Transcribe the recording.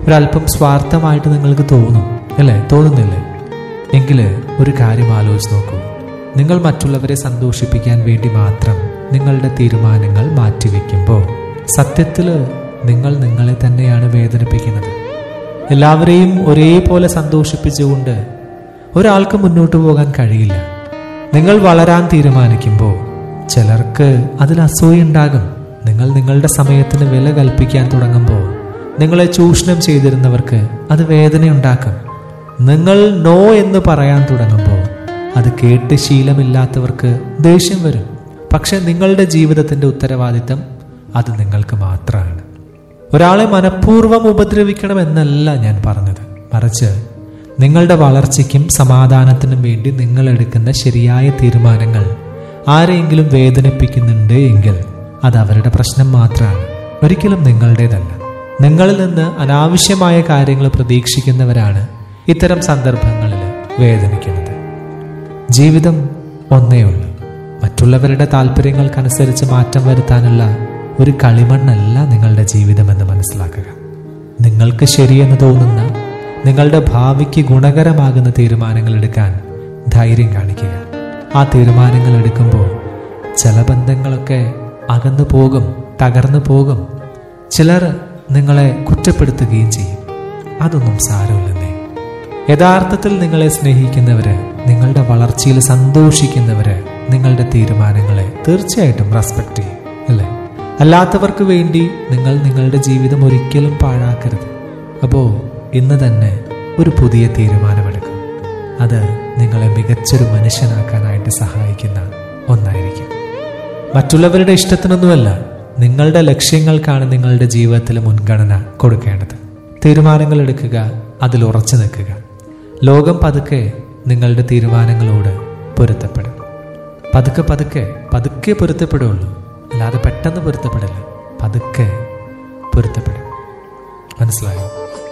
ഒരല്പം സ്വാർത്ഥമായിട്ട് നിങ്ങൾക്ക് തോന്നും അല്ലേ തോന്നുന്നില്ലേ എങ്കിൽ ഒരു കാര്യം ആലോചിച്ച് നോക്കൂ നിങ്ങൾ മറ്റുള്ളവരെ സന്തോഷിപ്പിക്കാൻ വേണ്ടി മാത്രം നിങ്ങളുടെ തീരുമാനങ്ങൾ മാറ്റിവെക്കുമ്പോൾ സത്യത്തിൽ നിങ്ങൾ നിങ്ങളെ തന്നെയാണ് വേദനിപ്പിക്കുന്നത് എല്ലാവരെയും ഒരേപോലെ സന്തോഷിപ്പിച്ചുകൊണ്ട് ഒരാൾക്ക് മുന്നോട്ട് പോകാൻ കഴിയില്ല നിങ്ങൾ വളരാൻ തീരുമാനിക്കുമ്പോൾ ചിലർക്ക് അതിൽ അസൂയുണ്ടാകും നിങ്ങൾ നിങ്ങളുടെ സമയത്തിന് വില കൽപ്പിക്കാൻ തുടങ്ങുമ്പോൾ നിങ്ങളെ ചൂഷണം ചെയ്തിരുന്നവർക്ക് അത് വേദനയുണ്ടാക്കും നിങ്ങൾ നോ എന്ന് പറയാൻ തുടങ്ങുമ്പോൾ അത് കേട്ട് ശീലമില്ലാത്തവർക്ക് ദേഷ്യം വരും പക്ഷെ നിങ്ങളുടെ ജീവിതത്തിന്റെ ഉത്തരവാദിത്തം അത് നിങ്ങൾക്ക് മാത്രമാണ് ഒരാളെ മനഃപൂർവ്വം ഉപദ്രവിക്കണം എന്നല്ല ഞാൻ പറഞ്ഞത് മറിച്ച് നിങ്ങളുടെ വളർച്ചയ്ക്കും സമാധാനത്തിനും വേണ്ടി നിങ്ങൾ എടുക്കുന്ന ശരിയായ തീരുമാനങ്ങൾ ആരെയെങ്കിലും വേദനിപ്പിക്കുന്നുണ്ട് എങ്കിൽ അത് അവരുടെ പ്രശ്നം മാത്രമാണ് ഒരിക്കലും നിങ്ങളുടേതല്ല നിങ്ങളിൽ നിന്ന് അനാവശ്യമായ കാര്യങ്ങൾ പ്രതീക്ഷിക്കുന്നവരാണ് ഇത്തരം സന്ദർഭങ്ങളിൽ വേദനിക്കുന്നത് ജീവിതം ഒന്നേ ഉള്ളൂ മറ്റുള്ളവരുടെ താല്പര്യങ്ങൾക്കനുസരിച്ച് മാറ്റം വരുത്താനുള്ള ഒരു കളിമണ്ണല്ല നിങ്ങളുടെ ജീവിതമെന്ന് മനസ്സിലാക്കുക നിങ്ങൾക്ക് ശരിയെന്ന് തോന്നുന്ന നിങ്ങളുടെ ഭാവിക്ക് ഗുണകരമാകുന്ന തീരുമാനങ്ങൾ എടുക്കാൻ ധൈര്യം കാണിക്കുക ആ തീരുമാനങ്ങൾ എടുക്കുമ്പോൾ ചില ബന്ധങ്ങളൊക്കെ അകന്നു പോകും തകർന്നു പോകും ചിലർ നിങ്ങളെ കുറ്റപ്പെടുത്തുകയും ചെയ്യും അതൊന്നും സാരമില്ലെന്നേ യഥാർത്ഥത്തിൽ നിങ്ങളെ സ്നേഹിക്കുന്നവര് നിങ്ങളുടെ വളർച്ചയിൽ സന്തോഷിക്കുന്നവര് നിങ്ങളുടെ തീരുമാനങ്ങളെ തീർച്ചയായിട്ടും റെസ്പെക്ട് ചെയ്യും അല്ലേ അല്ലാത്തവർക്ക് വേണ്ടി നിങ്ങൾ നിങ്ങളുടെ ജീവിതം ഒരിക്കലും പാഴാക്കരുത് അപ്പോൾ ഇന്ന് തന്നെ ഒരു പുതിയ തീരുമാനമെടുക്കും അത് നിങ്ങളെ മികച്ചൊരു മനുഷ്യനാക്കാനായിട്ട് സഹായിക്കുന്ന ഒന്നായിരിക്കും മറ്റുള്ളവരുടെ ഇഷ്ടത്തിനൊന്നുമല്ല നിങ്ങളുടെ ലക്ഷ്യങ്ങൾക്കാണ് നിങ്ങളുടെ ജീവിതത്തിൽ മുൻഗണന കൊടുക്കേണ്ടത് തീരുമാനങ്ങൾ എടുക്കുക അതിൽ ഉറച്ചു നിൽക്കുക ലോകം പതുക്കെ നിങ്ങളുടെ തീരുമാനങ്ങളോട് പൊരുത്തപ്പെടും പതുക്കെ പതുക്കെ പതുക്കെ പൊരുത്തപ്പെടുള്ളൂ അല്ലാതെ പെട്ടെന്ന് പൊരുത്തപ്പെടില്ല പതുക്കെ പൊരുത്തപ്പെടും മനസ്സിലായോ